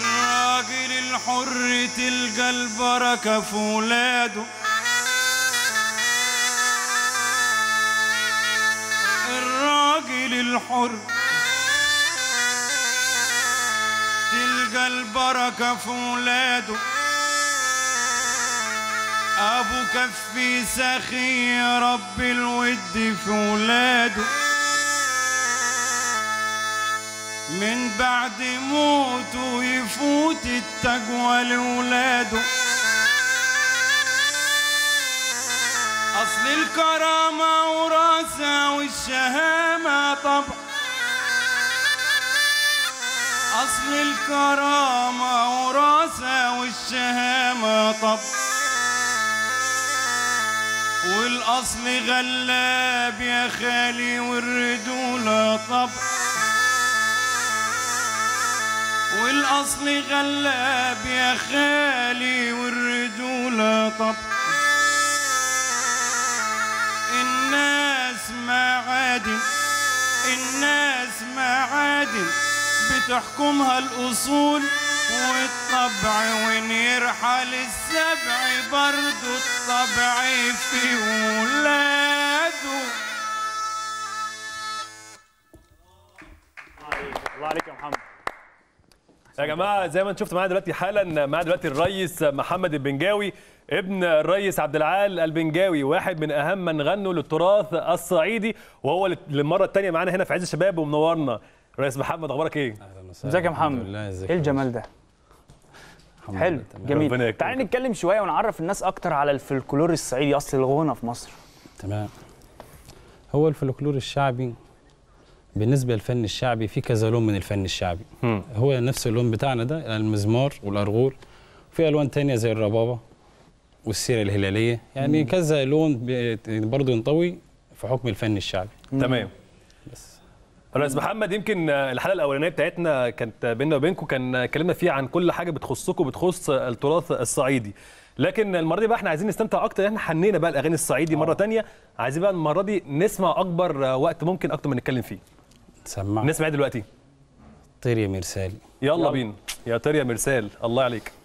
الراجل الحر تلقى البركة في ولاده الراجل الحر تلقى البركة في ولاده أبو كفي سخي يا رب الود في ولاده من بعد موته يفوت التقوى لولاده أصل الكرامة وراثة والشهامة طبع أصل الكرامة وراثة والشهامة طبع والأصل غلاب يا خالي والردولة طبع والأصل غلاب يا خالي والرجولة طب الناس معادن الناس معادن بتحكمها الأصول والطبع وين يرحل السبع برضو الطبع في ولاده الله عليك يا محمد يا جماعه زي ما انت شفت معانا دلوقتي حالا معانا دلوقتي الريس محمد البنجاوي ابن الريس عبد العال البنجاوي واحد من اهم من غنوا للتراث الصعيدي وهو اللي للمره الثانيه معانا هنا في عز الشباب ومنورنا ريس محمد اخبارك ايه ازيك يا محمد ايه الجمال ده حلو ربنا جميل يكرمك. تعالى نتكلم شويه ونعرف الناس اكتر على الفلكلور الصعيدي اصل الغنى في مصر تمام هو الفلكلور الشعبي بالنسبة للفن الشعبي في كذا لون من الفن الشعبي مم. هو نفس اللون بتاعنا ده المزمار والأرغول في ألوان تانية زي الربابة والسيرة الهلالية يعني كذا لون بي- برضه ينطوي في حكم الفن الشعبي تمام ريس محمد يمكن الحلقه الاولانيه بتاعتنا كانت بيننا وبينكم كان اتكلمنا فيها عن كل حاجه بتخصكم بتخص التراث الصعيدي لكن المره دي بقى احنا عايزين نستمتع اكتر احنا حنينا بقى الاغاني الصعيدي مره تانية عايزين بقى المره دي نسمع اكبر وقت ممكن اكتر ما نتكلم فيه تسمع نسمع إيه دلوقتي طير يا مرسال يلا, يلا. بينا يا طير يا مرسال الله عليك